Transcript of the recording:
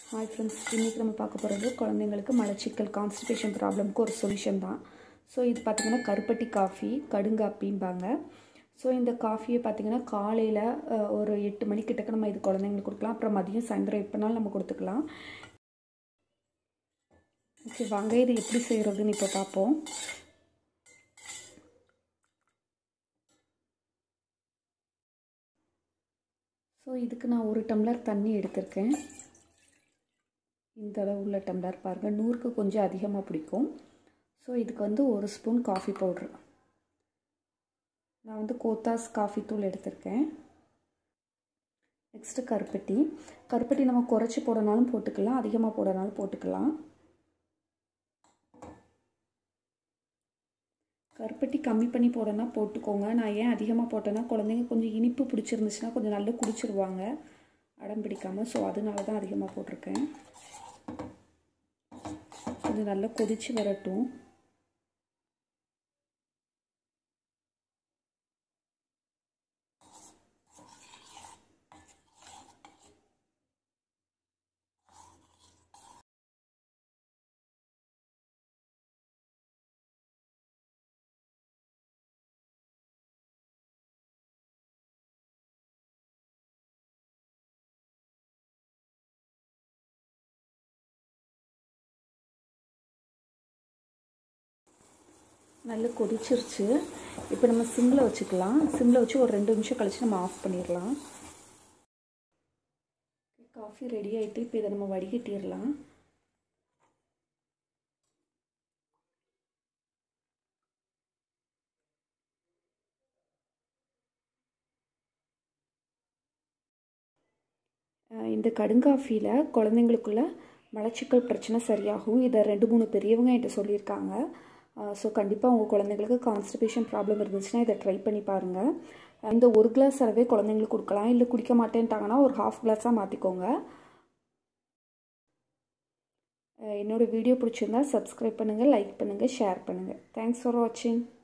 hi friends இன்றைக்கி நம்ம பார்க்க போகிறது குழந்தைங்களுக்கு மலச்சிக்கல் கான்ஸ்டிபேஷன் ப்ராப்ளம்க்கு ஒரு சொல்யூஷன் தான் ஸோ இது பார்த்திங்கன்னா கருப்பட்டி காஃபி கடுங்காப்பிம்பாங்க ஸோ இந்த காஃபியை பார்த்திங்கன்னா காலையில் ஒரு எட்டு மணிக்கிட்டக்க நம்ம இது குழந்தைங்களுக்கு கொடுக்கலாம் அப்புறம் மதியம் சாயந்தரம் எப்போனாலும் நம்ம கொடுத்துக்கலாம் ஓகே வாங்க இது எப்படி செய்கிறதுன்னு இப்போ பார்ப்போம் ஸோ இதுக்கு நான் ஒரு டம்ளர் தண்ணி எடுத்திருக்கேன் இந்த அளவு உள்ள டம்ளர் பாருங்கள் நூறுக்கு கொஞ்சம் அதிகமாக பிடிக்கும் ஸோ இதுக்கு வந்து ஒரு ஸ்பூன் காஃபி பவுட்ரு நான் வந்து கோத்தாஸ் காஃபி தூள் எடுத்திருக்கேன் நெக்ஸ்ட்டு கருப்பட்டி கருப்பட்டி நம்ம குறைச்சி போடனாலும் போட்டுக்கலாம் அதிகமாக போடனாலும் போட்டுக்கலாம் கருப்பட்டி கம்மி பண்ணி போடனா போட்டுக்கோங்க நான் ஏன் அதிகமாக போட்டேன்னா குழந்தைங்க கொஞ்சம் இனிப்பு பிடிச்சிருந்துச்சுன்னா கொஞ்சம் நல்லா குடிச்சிருவாங்க அடம் பிடிக்காமல் ஸோ அதனால தான் அதிகமாக போட்டிருக்கேன் கொஞ்சம் நல்லா கொதித்து வரட்டும் நல்லா கொதிச்சிருச்சு இப்போ நம்ம சிம்மில் வச்சுக்கலாம் சிம்மில் வச்சு ஒரு ரெண்டு நிமிஷம் கழித்து நம்ம ஆஃப் பண்ணிடலாம் காஃபி ரெடி ஆகிட்டு இப்போ இதை நம்ம வடிகட்டிடலாம் இந்த கடுங்காஃபியில் குழந்தைங்களுக்குள்ள மலச்சிக்கல் பிரச்சனை சரியாகும் இதை ரெண்டு மூணு பெரியவங்க என்கிட்ட சொல்லியிருக்காங்க ஸோ கண்டிப்பாக உங்கள் குழந்தைங்களுக்கு கான்ஸ்டிபேஷன் ப்ராப்ளம் இருந்துச்சுன்னா இதை ட்ரை பண்ணி பாருங்கள் இந்த ஒரு கிளாஸ் அளவே குழந்தைங்களுக்கு கொடுக்கலாம் இல்லை குடிக்க மாட்டேன்ட்டாங்கன்னா ஒரு ஹாஃப் கிளாஸாக மாற்றிக்கோங்க என்னோடய வீடியோ பிடிச்சிருந்தா சப்ஸ்கிரைப் பண்ணுங்கள் லைக் பண்ணுங்கள் ஷேர் பண்ணுங்கள் தேங்க்ஸ் ஃபார் வாட்சிங்